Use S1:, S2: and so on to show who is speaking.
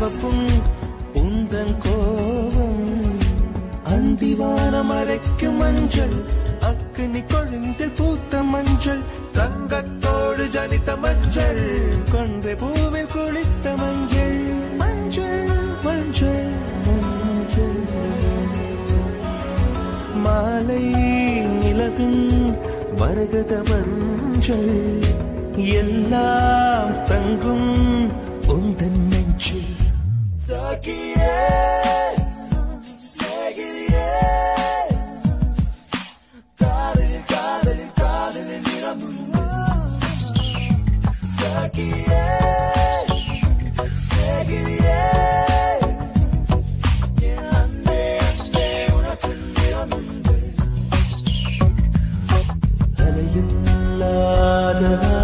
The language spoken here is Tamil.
S1: சிவப்பும் உந்தன் கோபம் அந்திவானம் அரைக்கும் மஞ்சள் அக்கினி கொழுந்தில் பூத்த மஞ்சள் தங்கத்தோடு ஜனித்த மஞ்சள் கொன்றை பூவில் குளித்த மஞ்சள் மஞ்சள் மஞ்சள் மஞ்சள் மாலை நிலவின் மரகத மஞ்சள் எல்லாம் தங்கும் உந்தன் நெஞ்சில் சகியே சகியே காதலில் காதலில் காதலில் நிறமுண்டு சகியே சகியே என் அன்பே அன்பே உனக்கு நிறமுண்டு அலையில்லாத